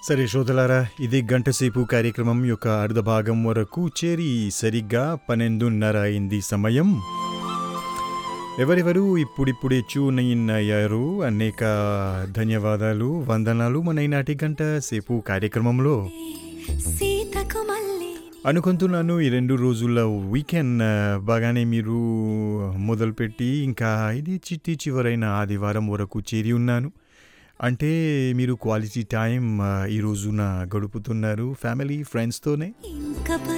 సరే శ్రోతలారా ఇది గంటసేపు కార్యక్రమం యొక్క అర్ధ భాగం వరకు చేరి సరిగ్గా పన్నెండున్నర అయింది సమయం ఎవరెవరు ఇప్పుడిప్పుడే ట్యూన్ ఇన్ అయ్యారు అనేక ధన్యవాదాలు వందనాలు మన ఈనాటి గంట సేపు కార్యక్రమంలో సీతకు మళ్ళీ అనుకుంటున్నాను ఈ రెండు రోజుల వీకెండ్ ఆ, బాగానే మీరు మొదలుపెట్టి ఇంకా ఇది చిట్టి చివరైన ఆదివారం వరకు చేరి ఉన్నాను అంటే మీరు క్వాలిటీ టైం ఆ, ఈ రోజున గడుపుతున్నారు ఫ్యామిలీ ఫ్రెండ్స్తోనే ఇంకపై